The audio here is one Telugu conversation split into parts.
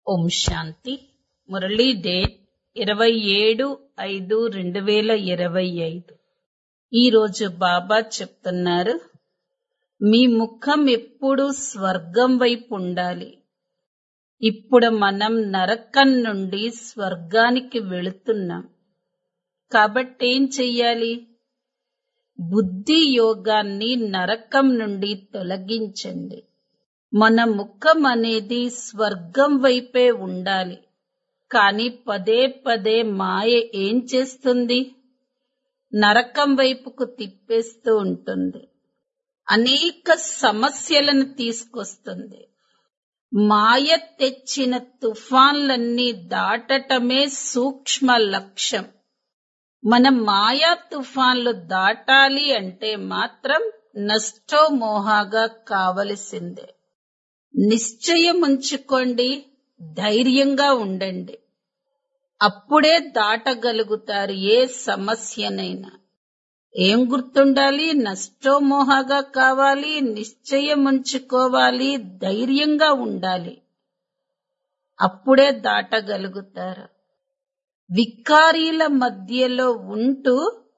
ఓం శాంతి మురళీ డేట్ ఇరవై ఏడు ఐదు రెండు వేల ఇరవై ఐదు ఈరోజు బాబా చెప్తున్నారు మీ ముఖం ఎప్పుడూ స్వర్గం వైపు ఉండాలి ఇప్పుడు మనం నరకం నుండి స్వర్గానికి వెళుతున్నాం కాబట్టి ఏం చెయ్యాలి బుద్ధి యోగాన్ని నరకం నుండి తొలగించండి మన ముఖం అనేది స్వర్గం వైపే ఉండాలి కానీ పదే పదే మాయ ఏం చేస్తుంది నరకం వైపుకు తిప్పేస్తూ ఉంటుంది అనేక సమస్యలను తీసుకొస్తుంది మాయ తెచ్చిన తుఫాన్లన్నీ దాటటమే సూక్ష్మ లక్ష్యం మనం మాయా తుఫాన్లు దాటాలి అంటే మాత్రం నష్టో మోహాగా కావలసిందే నిశ్చయం ఉంచుకోండి ధైర్యంగా ఉండండి అప్పుడే దాటగలుగుతారు ఏ సమస్యనైనా ఏం గుర్తుండాలి నష్టోమోహగా కావాలి నిశ్చయం ఉంచుకోవాలి ధైర్యంగా ఉండాలి అప్పుడే దాటగలుగుతారు వికారీల మధ్యలో ఉంటూ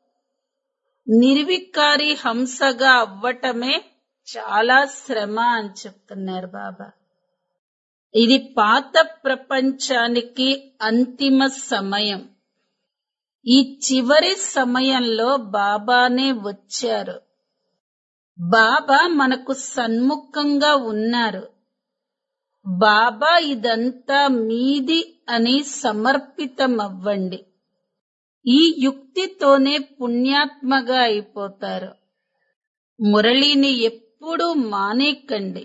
నిర్వికారి హంసగా అవ్వటమే చాలా శ్రమ అని చెప్తున్నారు బాబా ఇది పాత ప్రపంచానికి అంతిమ సమయం ఈ చివరి సమయంలో బాబానే వచ్చారు బాబా మనకు సన్ముఖంగా ఉన్నారు బాబా ఇదంతా మీది అని సమర్పితమవ్వండి ఈ యుక్తితోనే పుణ్యాత్మగా అయిపోతారు మురళిని ఎప్పుడూ మానేకండి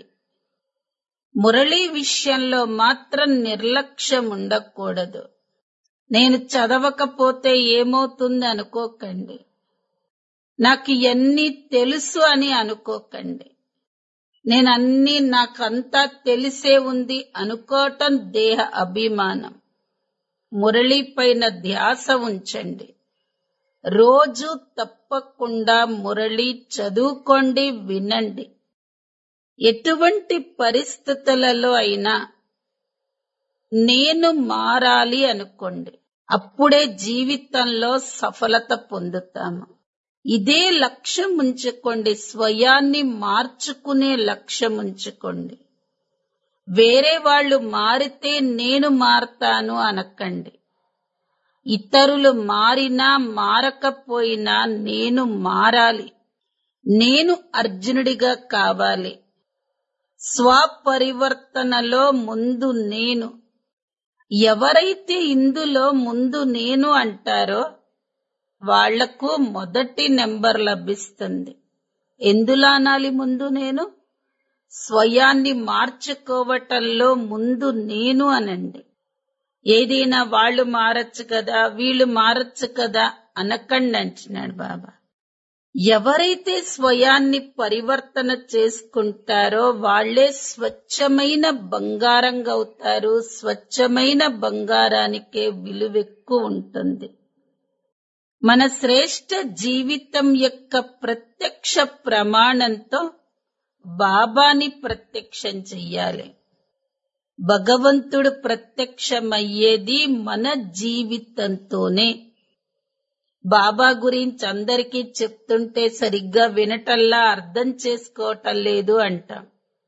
మురళి విషయంలో మాత్రం నిర్లక్ష్యం ఉండకూడదు నేను చదవకపోతే ఏమవుతుంది అనుకోకండి నాకు ఇవన్నీ తెలుసు అని అనుకోకండి నేను అన్ని నాకంతా తెలిసే ఉంది అనుకోవటం దేహ అభిమానం మురళి పైన ధ్యాస ఉంచండి రోజు తప్పకుండా మురళి చదువుకోండి వినండి ఎటువంటి పరిస్థితులలో అయినా నేను మారాలి అనుకోండి అప్పుడే జీవితంలో సఫలత పొందుతాము ఇదే లక్ష్యం ఉంచుకోండి స్వయాన్ని మార్చుకునే లక్ష్యం ఉంచుకోండి వేరే వాళ్ళు మారితే నేను మారతాను అనకండి ఇతరులు మారినా మారకపోయినా నేను మారాలి నేను అర్జునుడిగా కావాలి స్వపరివర్తనలో ముందు నేను ఎవరైతే ఇందులో ముందు నేను అంటారో వాళ్లకు మొదటి నెంబర్ లభిస్తుంది ఎందులో అనాలి ముందు నేను స్వయాన్ని మార్చుకోవటంలో ముందు నేను అనండి ఏదైనా వాళ్ళు మారచ్చు కదా వీళ్ళు మారచ్చు కదా అనకండి అంటున్నాడు బాబా ఎవరైతే స్వయాన్ని పరివర్తన చేసుకుంటారో వాళ్లే స్వచ్ఛమైన బంగారంగా అవుతారు స్వచ్ఛమైన బంగారానికే విలువెక్కువ ఉంటుంది మన శ్రేష్ట జీవితం యొక్క ప్రత్యక్ష ప్రమాణంతో బాబాని ప్రత్యక్షం చెయ్యాలి భగవంతుడు ప్రత్యక్షమయ్యేది మన జీవితంతోనే బాబా గురించి అందరికీ చెప్తుంటే సరిగ్గా వినటల్లా అర్థం చేసుకోవటం లేదు అంటాం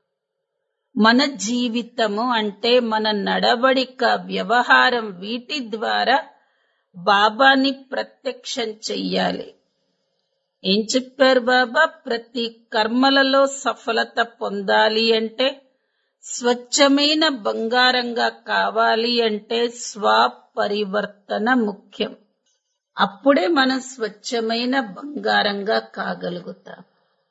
మన జీవితము అంటే మన నడవడిక వ్యవహారం వీటి ద్వారా బాబాని ప్రత్యక్షం చెయ్యాలి ఏం చెప్పారు బాబా ప్రతి కర్మలలో సఫలత పొందాలి అంటే స్వచ్ఛమైన బంగారంగా కావాలి అంటే స్వపరివర్తన ముఖ్యం అప్పుడే మనం స్వచ్ఛమైన బంగారంగా కాగలుగుతాం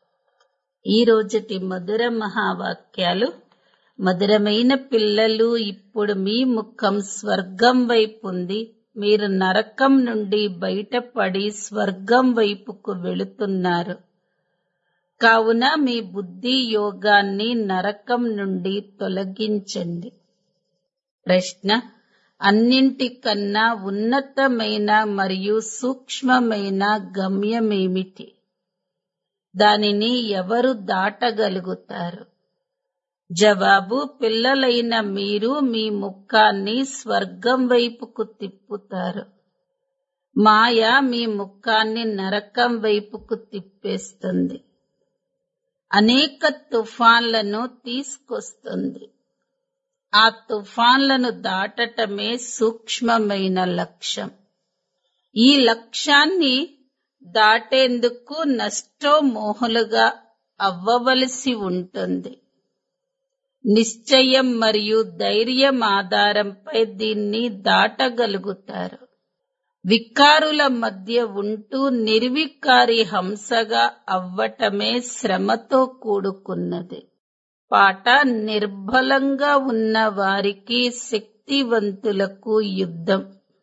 ఈ రోజుటి మధుర మహావాక్యాలు మధురమైన పిల్లలు ఇప్పుడు మీ ముఖం స్వర్గం వైపు ఉంది మీరు నరకం నుండి బయటపడి స్వర్గం వైపుకు వెళుతున్నారు కావున మీ బుద్ధి యోగాన్ని నరకం నుండి తొలగించండి ప్రశ్న అన్నింటికన్నా ఉన్నతమైన మరియు సూక్ష్మమైన గమ్యమేమిటి దానిని ఎవరు దాటగలుగుతారు జవాబు పిల్లలైన మీరు మీ ముఖాన్ని స్వర్గం వైపుకు తిప్పుతారు మాయ మీ ముఖాన్ని నరకం వైపుకు తిప్పేస్తుంది అనేక తుఫాన్లను తీసుకొస్తుంది ఆ తుఫాన్లను దాటటమే సూక్ష్మమైన లక్ష్యం ఈ లక్ష్యాన్ని దాటేందుకు నష్టోమోహులుగా అవ్వవలసి ఉంటుంది నిశ్చయం మరియు ధైర్యం ఆధారంపై దీన్ని దాటగలుగుతారు వికారుల మధ్య ఉంటూ నిర్వికారి హంసగా అవ్వటమే శ్రమతో కూడుకున్నది పాట నిర్బలంగా ఉన్న వారికి శక్తివంతులకు యుద్ధం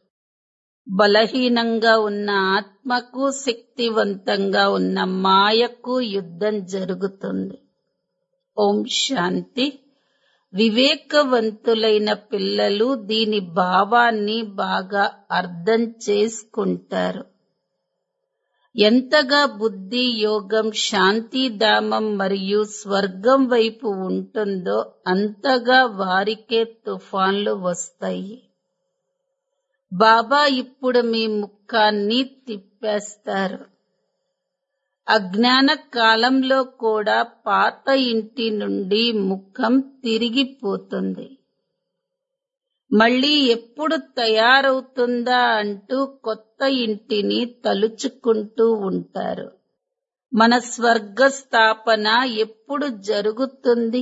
బలహీనంగా ఉన్న ఆత్మకు శక్తివంతంగా ఉన్న మాయకు యుద్ధం జరుగుతుంది ఓం శాంతి వివేకవంతులైన పిల్లలు దీని భావాన్ని బాగా అర్థం చేసుకుంటారు ఎంతగా బుద్ధి యోగం శాంతిధామం మరియు స్వర్గం వైపు ఉంటుందో అంతగా వారికే తుఫాన్లు వస్తాయి బాబా ఇప్పుడు మీ ముఖాన్ని తిప్పేస్తారు అజ్ఞాన కాలంలో కూడా పాత ఇంటి నుండి ముఖం తిరిగిపోతుంది మళ్ళీ ఎప్పుడు తయారవుతుందా అంటూ కొత్త ఇంటిని తలుచుకుంటూ ఉంటారు మన స్వర్గ స్థాపన ఎప్పుడు జరుగుతుంది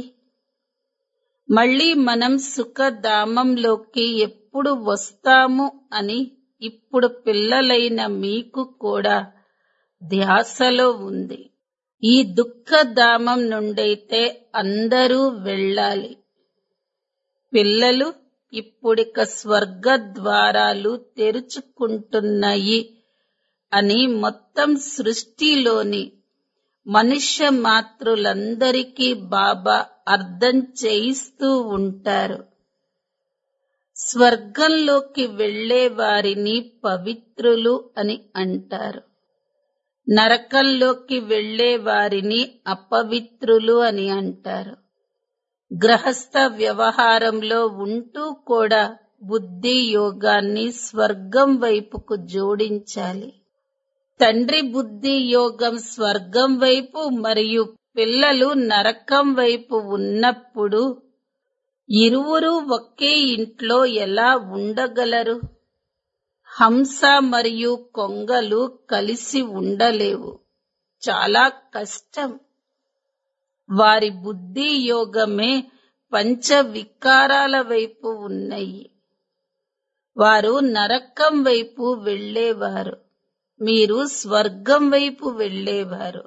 మళ్ళీ మనం సుఖధామంలోకి ఎప్పుడు వస్తాము అని ఇప్పుడు పిల్లలైన మీకు కూడా ధ్యాసలో ఉంది ఈ దుఃఖధామం నుండైతే అందరూ వెళ్ళాలి పిల్లలు ఇప్పుడిక స్వర్గ ద్వారాలు తెరుచుకుంటున్నాయి అని మొత్తం సృష్టిలోని మనుష్య మాతృలందరికీ బాబా అర్థం చేయిస్తూ ఉంటారు స్వర్గంలోకి వెళ్లే వారిని పవిత్రులు అని అంటారు నరకంలోకి వెళ్లే వారిని అపవిత్రులు అని అంటారు గ్రహస్థ వ్యవహారంలో ఉంటూ కూడా బుద్ధి యోగాన్ని స్వర్గం వైపుకు జోడించాలి తండ్రి బుద్ధి యోగం స్వర్గం వైపు మరియు పిల్లలు నరకం వైపు ఉన్నప్పుడు ఇరువురు ఒకే ఇంట్లో ఎలా ఉండగలరు హంస మరియు కొంగలు కలిసి ఉండలేవు చాలా కష్టం వారి బుద్ధి యోగమే పంచ వికారాల వైపు ఉన్నాయి వారు నరకం వైపు వెళ్ళేవారు మీరు స్వర్గం వైపు వెళ్ళేవారు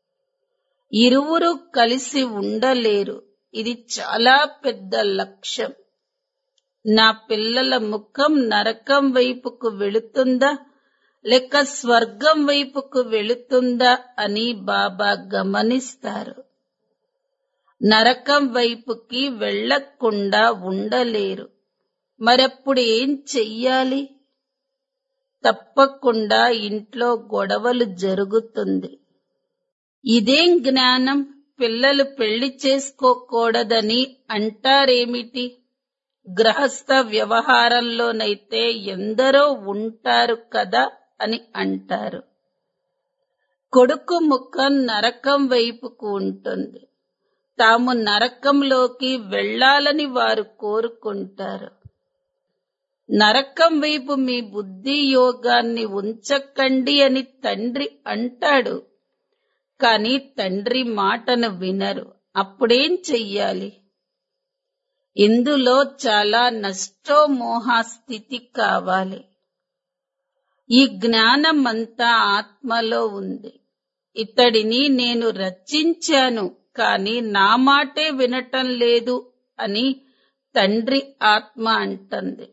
ఇరువురు కలిసి ఉండలేరు ఇది చాలా పెద్ద లక్ష్యం నా పిల్లల ముఖం నరకం వైపుకు వెళుతుందా లేక స్వర్గం వైపుకు వెళుతుందా అని బాబా గమనిస్తారు నరకం వైపుకి వెళ్లకుండా ఉండలేరు మరప్పుడు ఏం చెయ్యాలి తప్పకుండా ఇంట్లో గొడవలు జరుగుతుంది ఇదేం జ్ఞానం పిల్లలు పెళ్లి చేసుకోకూడదని అంటారేమిటి గ్రహస్థ వ్యవహారంలోనైతే ఎందరో ఉంటారు కదా అని అంటారు కొడుకు ముఖం నరకం వైపుకు ఉంటుంది తాము నరకంలోకి వెళ్ళాలని వారు కోరుకుంటారు నరకం వైపు మీ బుద్ధి యోగాన్ని ఉంచకండి అని తండ్రి అంటాడు కాని తండ్రి మాటను వినరు అప్పుడేం చెయ్యాలి ఇందులో చాలా నష్టోమోహ స్థితి కావాలి ఈ జ్ఞానమంతా ఆత్మలో ఉంది ఇతడిని నేను రచించాను కాని నా మాటే వినటం లేదు అని తండ్రి ఆత్మ అంటుంది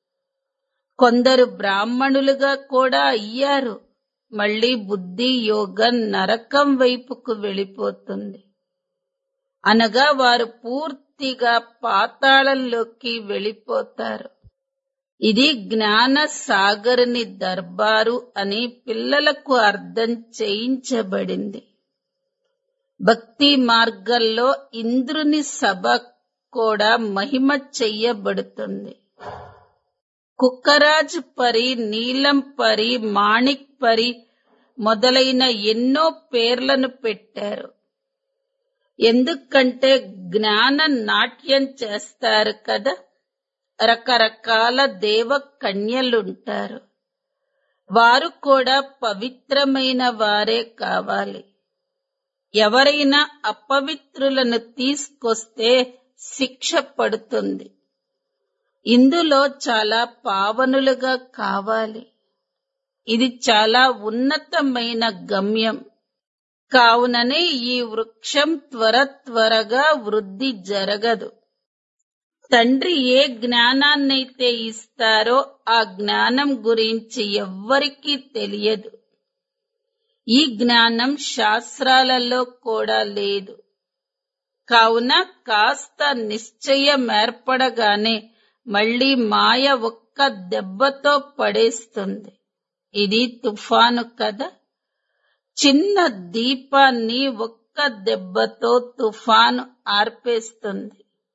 కొందరు బ్రాహ్మణులుగా కూడా అయ్యారు మళ్ళీ బుద్ధి యోగం నరకం వైపుకు వెళ్ళిపోతుంది అనగా వారు పూర్తిగా పాతాళంలోకి వెళ్ళిపోతారు ఇది జ్ఞాన సాగరుని దర్బారు అని పిల్లలకు అర్థం చేయించబడింది భక్తి మార్గంలో ఇంద్రుని సభ కూడా మహిమ చెయ్యబడుతుంది కుక్కరాజు పరి నీలం పరి మాణిక్ పరి మొదలైన ఎన్నో పేర్లను పెట్టారు ఎందుకంటే జ్ఞాన నాట్యం చేస్తారు కదా రకరకాల దేవ కన్యలుంటారు వారు కూడా పవిత్రమైన వారే కావాలి ఎవరైనా అపవిత్రులను తీసుకొస్తే శిక్ష పడుతుంది ఇందులో చాలా పావనులుగా కావాలి ఇది చాలా ఉన్నతమైన గమ్యం కావుననే ఈ వృక్షం త్వర త్వరగా వృద్ధి జరగదు తండ్రి ఏ జ్ఞానాన్నైతే ఇస్తారో ఆ జ్ఞానం గురించి ఎవ్వరికీ తెలియదు ఈ జ్ఞానం శాస్త్రాలలో కూడా లేదు కావున కాస్త నిశ్చయం ఏర్పడగానే మళ్ళీ మాయ ఒక్క దెబ్బతో పడేస్తుంది ఇది తుఫాను కదా చిన్న దీపాన్ని ఒక్క దెబ్బతో తుఫాను ఆర్పేస్తుంది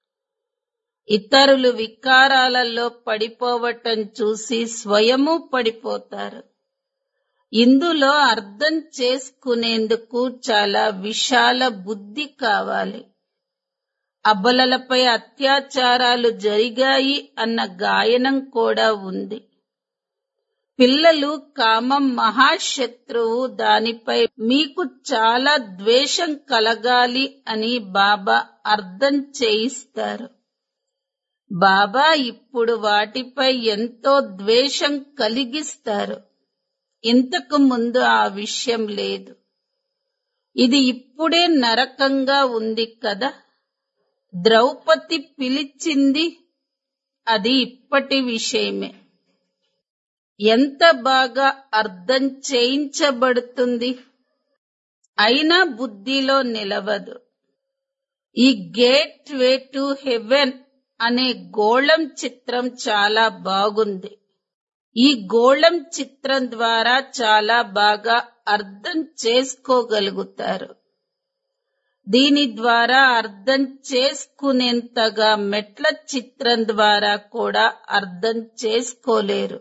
ఇతరులు వికారాలలో పడిపోవటం చూసి స్వయము పడిపోతారు ఇందులో అర్థం చేసుకునేందుకు చాలా విశాల బుద్ధి కావాలి అబలలపై అత్యాచారాలు జరిగాయి అన్న గాయనం కూడా ఉంది పిల్లలు కామం మహాశత్రువు దానిపై మీకు చాలా ద్వేషం కలగాలి అని బాబా అర్థం చేయిస్తారు బాబా ఇప్పుడు వాటిపై ఎంతో ద్వేషం కలిగిస్తారు ఇంతకు ముందు ఆ విషయం లేదు ఇది ఇప్పుడే నరకంగా ఉంది కదా ద్రౌపది పిలిచింది అది ఇప్పటి విషయమే ఎంత బాగా అర్థం చేయించబడుతుంది అయినా బుద్ధిలో నిలవదు ఈ గేట్ వే టు హెవెన్ అనే గోళం చిత్రం చాలా బాగుంది ఈ గోళం చిత్రం ద్వారా చాలా బాగా అర్థం చేసుకోగలుగుతారు దీని ద్వారా అర్థం చేసుకునేంతగా మెట్ల చిత్రం ద్వారా కూడా అర్థం చేసుకోలేరు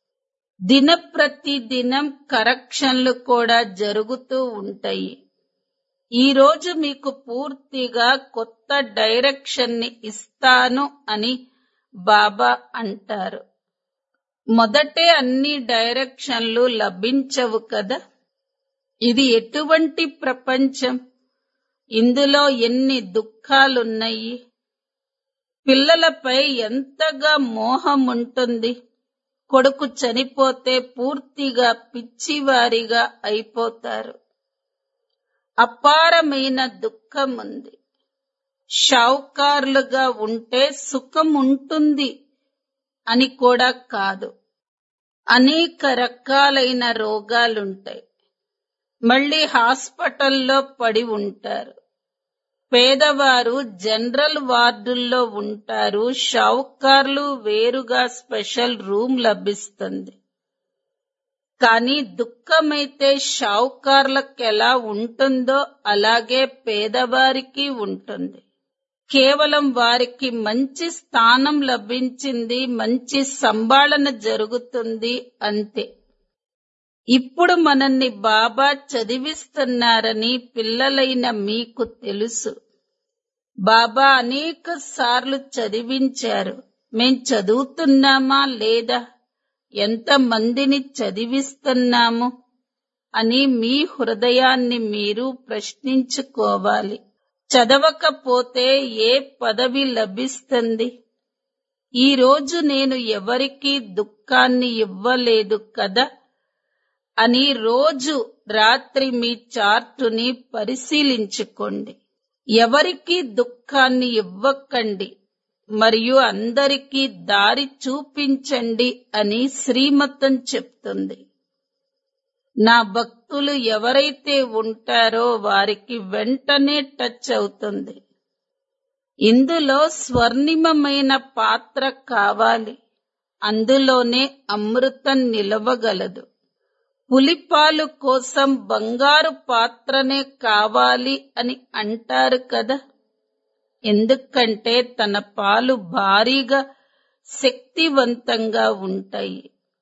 దినప్రతి దినం కరెక్షన్లు కూడా జరుగుతూ ఉంటాయి ఈ రోజు మీకు పూర్తిగా కొత్త డైరెక్షన్ ని ఇస్తాను అని బాబా అంటారు మొదటే అన్ని డైరెక్షన్లు లభించవు కదా ఇది ఎటువంటి ప్రపంచం ఇందులో ఎన్ని దుఃఖాలున్నాయి పిల్లలపై ఎంతగా మోహం ఉంటుంది కొడుకు చనిపోతే పూర్తిగా పిచ్చివారిగా అయిపోతారు అపారమైన దుఃఖం ఉంది షావుకారులుగా ఉంటే సుఖం ఉంటుంది అని కూడా కాదు అనేక రకాలైన రోగాలుంటాయి మళ్ళీ హాస్పిటల్లో పడి ఉంటారు పేదవారు జనరల్ వార్డుల్లో ఉంటారు షావుకార్లు వేరుగా స్పెషల్ రూమ్ లభిస్తుంది కానీ దుఃఖమైతే షావుకార్లకు ఎలా ఉంటుందో అలాగే పేదవారికి ఉంటుంది కేవలం వారికి మంచి స్థానం లభించింది మంచి సంభాళన జరుగుతుంది అంతే ఇప్పుడు మనల్ని బాబా చదివిస్తున్నారని పిల్లలైన మీకు తెలుసు బాబా అనేక సార్లు చదివించారు మేం చదువుతున్నామా లేదా ఎంత మందిని చదివిస్తున్నాము అని మీ హృదయాన్ని మీరు ప్రశ్నించుకోవాలి చదవకపోతే ఏ పదవి లభిస్తుంది ఈ రోజు నేను ఎవరికీ దుఃఖాన్ని ఇవ్వలేదు కదా అని రోజు రాత్రి మీ చార్టుని పరిశీలించుకోండి ఎవరికి దుఃఖాన్ని ఇవ్వకండి మరియు అందరికీ దారి చూపించండి అని శ్రీమతం చెప్తుంది నా భక్తులు ఎవరైతే ఉంటారో వారికి వెంటనే టచ్ అవుతుంది ఇందులో స్వర్ణిమమైన పాత్ర కావాలి అందులోనే అమృతం నిలవగలదు పులిపాలు కోసం బంగారు పాత్రనే కావాలి అని అంటారు కదా ఎందుకంటే తన పాలు భారీగా శక్తివంతంగా ఉంటాయి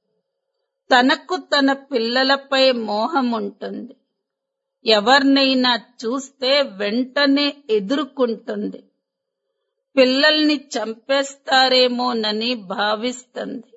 తనకు తన పిల్లలపై మోహం ఉంటుంది ఎవరినైనా చూస్తే వెంటనే ఎదుర్కొంటుంది పిల్లల్ని చంపేస్తారేమోనని భావిస్తుంది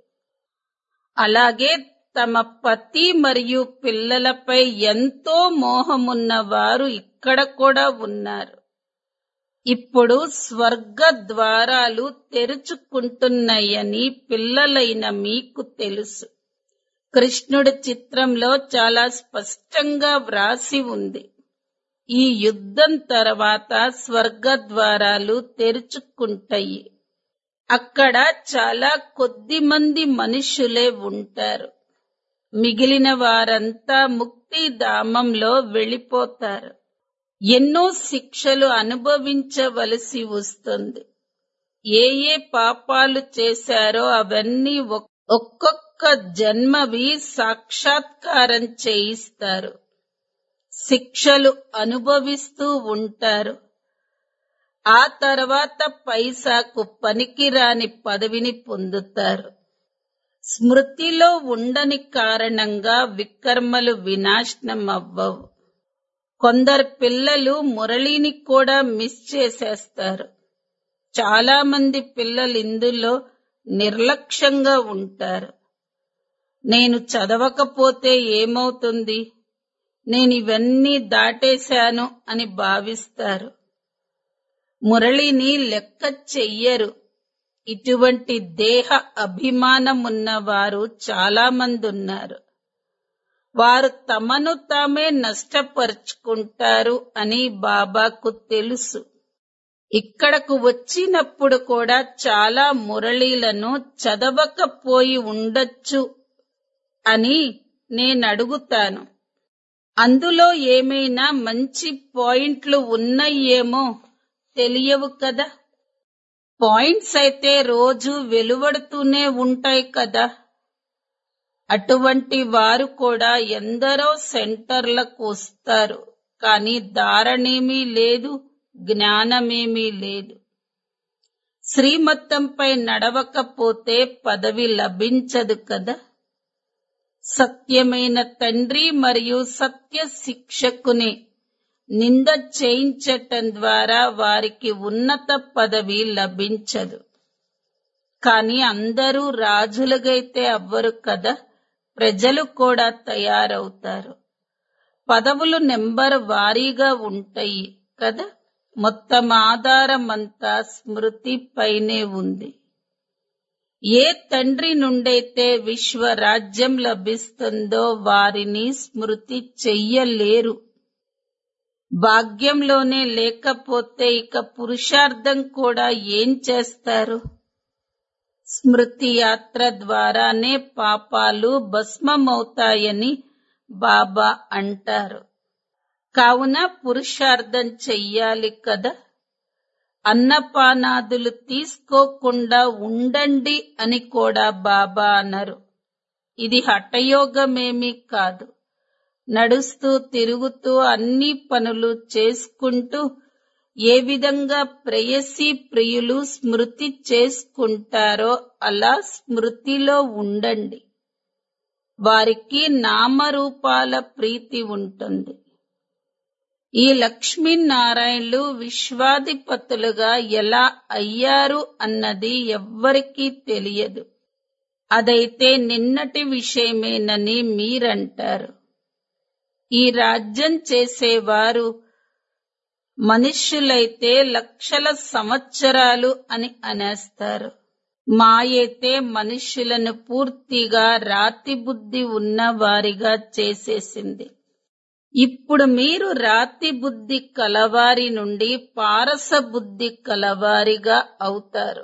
అలాగే తమ పతి మరియు పిల్లలపై ఎంతో మోహమున్న వారు ఇక్కడ కూడా ఉన్నారు ఇప్పుడు స్వర్గ ద్వారాలు తెరుచుకుంటున్నాయని పిల్లలైన మీకు తెలుసు కృష్ణుడి చిత్రంలో చాలా స్పష్టంగా వ్రాసి ఉంది ఈ యుద్ధం తర్వాత స్వర్గ ద్వారాలు తెరుచుకుంటాయి అక్కడ చాలా కొద్ది మంది మనుషులే ఉంటారు మిగిలిన వారంతా ముక్తిధామంలో వెళ్ళిపోతారు ఎన్నో శిక్షలు అనుభవించవలసి వస్తుంది ఏ ఏ పాపాలు చేశారో అవన్నీ ఒక్కొక్క జన్మవి సాక్షాత్కారం చేయిస్తారు శిక్షలు అనుభవిస్తూ ఉంటారు ఆ తర్వాత పైసాకు పనికిరాని పదవిని పొందుతారు స్మృతిలో ఉండని కారణంగా వికర్మలు వినాశనం అవ్వవు కొందరు పిల్లలు మురళిని కూడా మిస్ చేసేస్తారు చాలా మంది పిల్లలు ఇందులో నిర్లక్ష్యంగా ఉంటారు నేను చదవకపోతే ఏమవుతుంది నేను ఇవన్నీ దాటేశాను అని భావిస్తారు మురళిని లెక్క చెయ్యరు ఇటువంటి దేహ అభిమానం ఉన్నవారు చాలా మంది ఉన్నారు వారు తమను తామే నష్టపరుచుకుంటారు అని బాబాకు తెలుసు ఇక్కడకు వచ్చినప్పుడు కూడా చాలా మురళీలను చదవకపోయి ఉండొచ్చు అని నేను అడుగుతాను అందులో ఏమైనా మంచి పాయింట్లు ఉన్నాయేమో తెలియవు కదా పాయింట్స్ అయితే రోజు వెలువడుతూనే ఉంటాయి కదా అటువంటి వారు కూడా ఎందరో సెంటర్లకు వస్తారు కానీ ధారణేమీ లేదు జ్ఞానమేమీ లేదు శ్రీమతంపై నడవకపోతే పదవి లభించదు కదా సత్యమైన తండ్రి మరియు సత్య శిక్షకుని నింద చేయించటం ద్వారా వారికి ఉన్నత పదవి లభించదు కానీ అందరూ రాజులుగైతే అవ్వరు కదా ప్రజలు కూడా తయారవుతారు పదవులు నెంబర్ వారీగా ఉంటాయి కదా మొత్తం ఆధారం అంతా స్మృతి పైనే ఉంది ఏ తండ్రి నుండైతే విశ్వ రాజ్యం లభిస్తుందో వారిని స్మృతి చెయ్యలేరు భాగ్యంలోనే లేకపోతే ఇక పురుషార్థం కూడా ఏం చేస్తారు స్మృతి యాత్ర ద్వారానే పాపాలు భస్మమవుతాయని బాబా అంటారు కావున పురుషార్థం చెయ్యాలి కదా అన్నపానాదులు తీసుకోకుండా ఉండండి అని కూడా బాబా అన్నారు ఇది హఠయోగమేమీ కాదు నడుస్తూ తిరుగుతూ అన్ని పనులు చేసుకుంటూ ఏ విధంగా ప్రేయసి ప్రియులు స్మృతి చేసుకుంటారో అలా స్మృతిలో ఉండండి వారికి నామరూపాల ప్రీతి ఉంటుంది ఈ లక్ష్మీనారాయణులు విశ్వాధిపతులుగా ఎలా అయ్యారు అన్నది ఎవ్వరికీ తెలియదు అదైతే నిన్నటి విషయమేనని మీరంటారు ఈ రాజ్యం చేసేవారు మనుష్యులైతే లక్షల సంవత్సరాలు అని అనేస్తారు మాయైతే మనుష్యులను పూర్తిగా రాతి బుద్ధి ఉన్న వారిగా చేసేసింది ఇప్పుడు మీరు రాతి బుద్ధి కలవారి నుండి పారస బుద్ధి కలవారిగా అవుతారు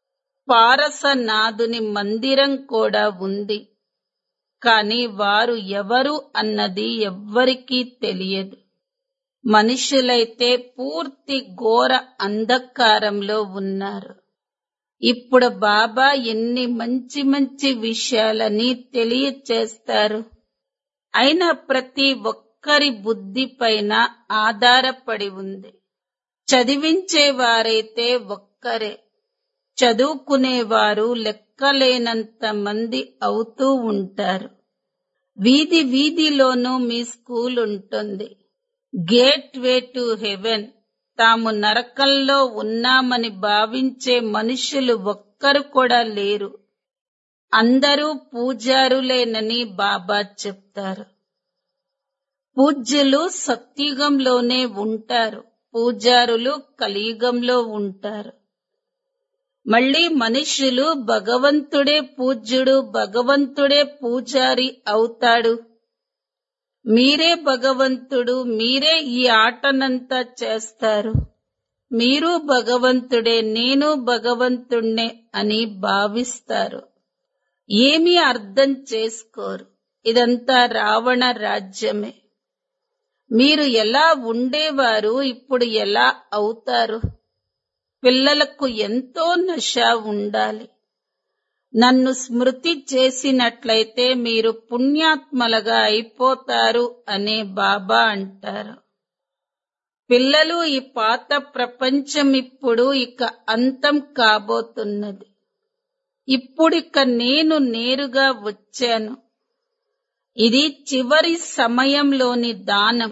పారసనాథుని మందిరం కూడా ఉంది కాని వారు ఎవరు అన్నది ఎవ్వరికీ తెలియదు మనుషులైతే పూర్తి ఘోర అంధకారంలో ఉన్నారు ఇప్పుడు బాబా ఎన్ని మంచి మంచి విషయాలని తెలియచేస్తారు అయినా ప్రతి ఒక్కరి బుద్ధి పైన ఆధారపడి ఉంది చదివించేవారైతే ఒక్కరే చదువుకునేవారు లెక్కలేనంత మంది అవుతూ ఉంటారు వీధి వీధిలోనూ మీ స్కూల్ ఉంటుంది గేట్ వే టు హెవెన్ తాము నరకంలో ఉన్నామని భావించే మనుషులు ఒక్కరు కూడా లేరు అందరూ పూజారులేనని బాబా చెప్తారు పూజ్యులు సత్యుగంలోనే ఉంటారు పూజారులు కలియుగంలో ఉంటారు మళ్ళీ మనుషులు భగవంతుడే పూజ్యుడు భగవంతుడే పూజారి అవుతాడు మీరే భగవంతుడు మీరే ఈ ఆటనంతా చేస్తారు మీరు భగవంతుడే నేను భగవంతుణ్ణే అని భావిస్తారు ఏమీ అర్థం చేసుకోరు ఇదంతా రావణ రాజ్యమే మీరు ఎలా ఉండేవారు ఇప్పుడు ఎలా అవుతారు పిల్లలకు ఎంతో నశ ఉండాలి నన్ను స్మృతి చేసినట్లయితే మీరు పుణ్యాత్మలుగా అయిపోతారు అనే బాబా అంటారు పిల్లలు ఈ పాత ప్రపంచం ఇప్పుడు ఇక అంతం కాబోతున్నది ఇప్పుడిక నేను నేరుగా వచ్చాను ఇది చివరి సమయంలోని దానం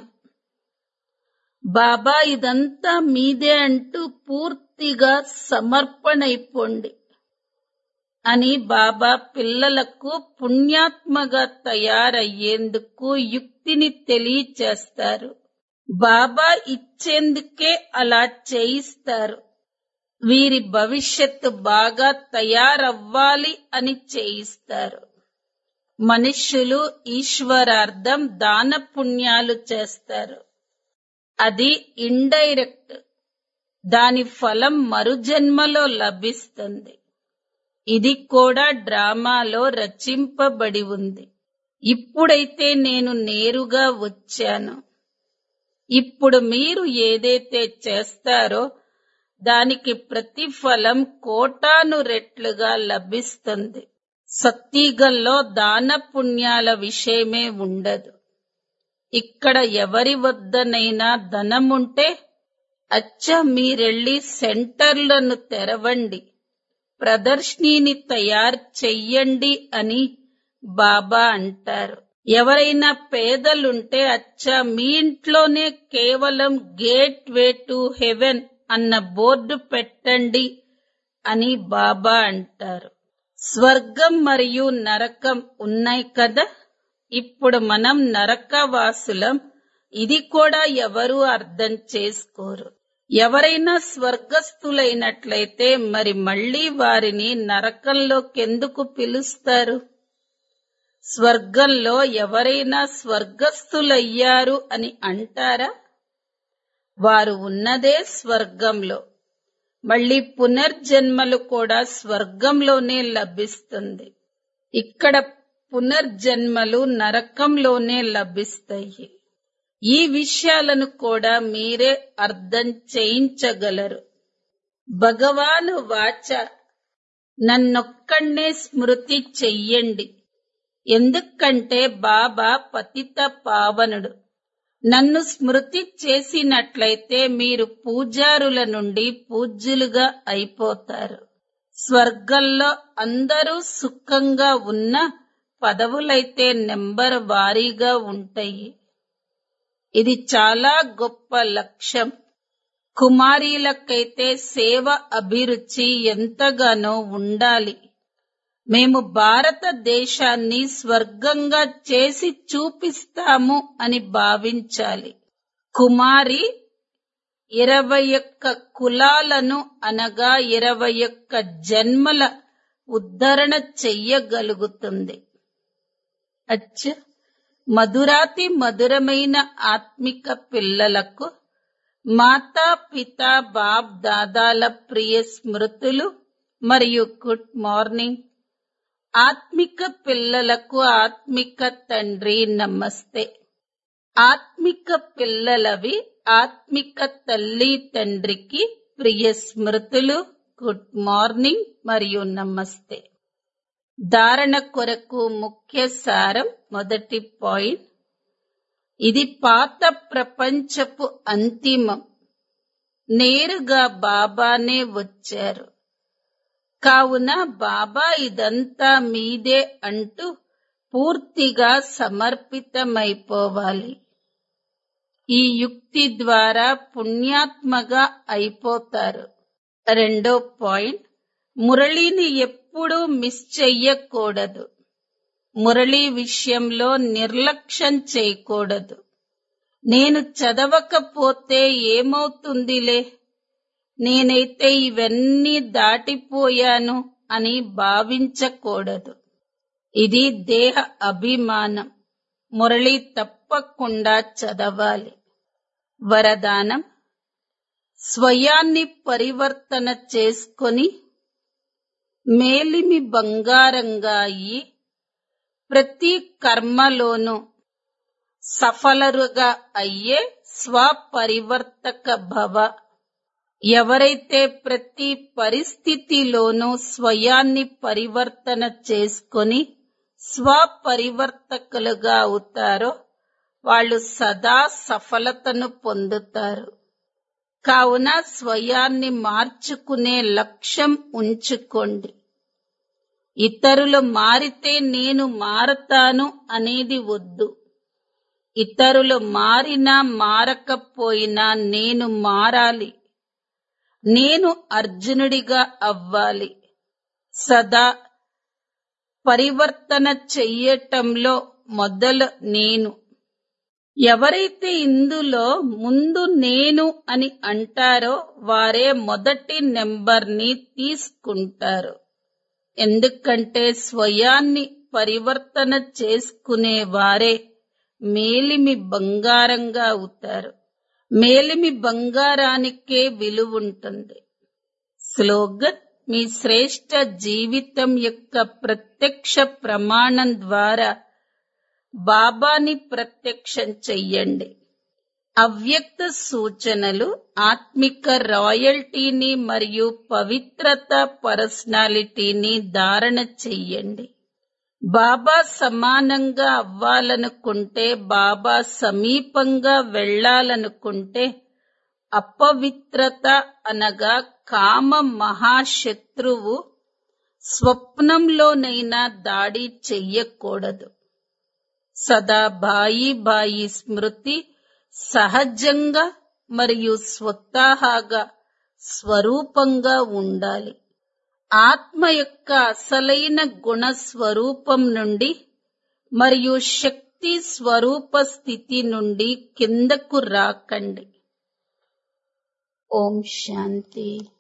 బాబా ఇదంతా మీదే అంటూ పూర్తిగా సమర్పణైపోండి అని బాబా పిల్లలకు పుణ్యాత్మగా తయారయ్యేందుకు యుక్తిని తెలియచేస్తారు బాబా ఇచ్చేందుకే అలా చేయిస్తారు వీరి భవిష్యత్తు బాగా తయారవ్వాలి అని చేయిస్తారు మనుష్యులు ఈశ్వరార్థం దాన పుణ్యాలు చేస్తారు అది ఇండైరెక్ట్ దాని ఫలం మరుజన్మలో లభిస్తుంది ఇది కూడా డ్రామాలో రచింపబడి ఉంది ఇప్పుడైతే నేను నేరుగా వచ్చాను ఇప్పుడు మీరు ఏదైతే చేస్తారో దానికి ప్రతిఫలం కోటాను రెట్లుగా లభిస్తుంది సత్యగంలో దాన పుణ్యాల విషయమే ఉండదు ఇక్కడ ఎవరి వద్దనైనా ధనముంటే అచ్చ మీరెళ్ళి సెంటర్లను తెరవండి ప్రదర్శనీని తయారు చెయ్యండి అని బాబా అంటారు ఎవరైనా పేదలుంటే అచ్చా మీ ఇంట్లోనే కేవలం గేట్ వే టు హెవెన్ అన్న బోర్డు పెట్టండి అని బాబా అంటారు స్వర్గం మరియు నరకం ఉన్నాయి కదా ఇప్పుడు మనం నరకవాసులం ఇది కూడా ఎవరు అర్థం చేసుకోరు ఎవరైనా స్వర్గస్థులైనట్లయితే మరి మళ్ళీ వారిని నరకంలోకెందుకు పిలుస్తారు స్వర్గంలో ఎవరైనా స్వర్గస్థులయ్యారు అని అంటారా వారు ఉన్నదే స్వర్గంలో మళ్ళీ పునర్జన్మలు కూడా స్వర్గంలోనే లభిస్తుంది ఇక్కడ పునర్జన్మలు నరకంలోనే లభిస్తాయి ఈ విషయాలను కూడా మీరే అర్థం చేయించగలరు భగవాను వాచ నన్నొక్కడే స్మృతి చెయ్యండి ఎందుకంటే బాబా పతిత పావనుడు నన్ను స్మృతి చేసినట్లయితే మీరు పూజారుల నుండి పూజ్యులుగా అయిపోతారు స్వర్గంలో అందరూ సుఖంగా ఉన్న పదవులైతే నెంబర్ వారీగా ఉంటాయి ఇది చాలా గొప్ప లక్ష్యం కుమారీలకైతే సేవ అభిరుచి ఎంతగానో ఉండాలి మేము భారతదేశాన్ని స్వర్గంగా చేసి చూపిస్తాము అని భావించాలి కుమారి ఇరవై ఒక్క కులాలను అనగా ఇరవై ఒక్క జన్మల ఉద్ధరణ చెయ్యగలుగుతుంది అచ్చ మధురాతి మధురమైన ఆత్మిక పిల్లలకు మాతా పిత బాబ్ దాదాల ప్రియ స్మృతులు మరియు గుడ్ మార్నింగ్ ఆత్మిక పిల్లలకు ఆత్మిక తండ్రి నమస్తే ఆత్మిక పిల్లలవి ఆత్మిక తల్లి తండ్రికి ప్రియ స్మృతులు గుడ్ మార్నింగ్ మరియు నమస్తే ధారణ కొరకు ముఖ్య సారం మొదటి పాయింట్ ఇది పాత ప్రపంచపు అంతిమం నేరుగా బాబానే వచ్చారు కావున బాబా ఇదంతా మీదే అంటూ పూర్తిగా సమర్పితమైపోవాలి ఈ యుక్తి ద్వారా పుణ్యాత్మగా అయిపోతారు రెండో పాయింట్ మురళిని ఎప్పుడూ మిస్ చెయ్యకూడదు మురళి విషయంలో నిర్లక్ష్యం చేయకూడదు నేను చదవకపోతే ఏమవుతుందిలే నేనైతే ఇవన్నీ దాటిపోయాను అని భావించకూడదు ఇది దేహ అభిమానం మురళి తప్పకుండా చదవాలి వరదానం స్వయాన్ని పరివర్తన చేసుకొని మేలిమి బంగారంగా అయి ప్రతి కర్మలోనూ సఫలరుగా అయ్యే స్వపరివర్తక భవ ఎవరైతే ప్రతి పరిస్థితిలోనూ స్వయాన్ని పరివర్తన చేసుకొని స్వపరివర్తకులుగా అవుతారో వాళ్ళు సదా సఫలతను పొందుతారు కావున స్వయాన్ని మార్చుకునే లక్ష్యం ఉంచుకోండి ఇతరులు మారితే నేను మారతాను అనేది వద్దు ఇతరులు మారినా మారకపోయినా నేను మారాలి నేను అర్జునుడిగా అవ్వాలి సదా పరివర్తన చెయ్యటంలో మొదలు నేను ఎవరైతే ఇందులో ముందు నేను అని అంటారో వారే మొదటి నెంబర్ని తీసుకుంటారు ఎందుకంటే స్వయాన్ని పరివర్తన చేసుకునే వారే మేలిమి బంగారంగా అవుతారు మేలిమి బంగారానికే విలువుంటుంది స్లోగన్ మీ శ్రేష్ట జీవితం యొక్క ప్రత్యక్ష ప్రమాణం ద్వారా బాబాని ప్రత్యక్షం చెయ్యండి అవ్యక్త సూచనలు ఆత్మిక రాయల్టీని మరియు పవిత్రత పర్సనాలిటీని ధారణ చెయ్యండి బాబా సమానంగా అవ్వాలనుకుంటే బాబా సమీపంగా వెళ్ళాలనుకుంటే అపవిత్రత అనగా కామ మహాశత్రువు స్వప్నంలోనైనా దాడి చెయ్యకూడదు సదా బాయి బాయి స్మృతి సహజంగా మరియు స్వతహాగా స్వరూపంగా ఉండాలి ఆత్మ యొక్క అసలైన గుణ స్వరూపం నుండి మరియు శక్తి స్వరూప స్థితి నుండి కిందకు రాకండి ఓం శాంతి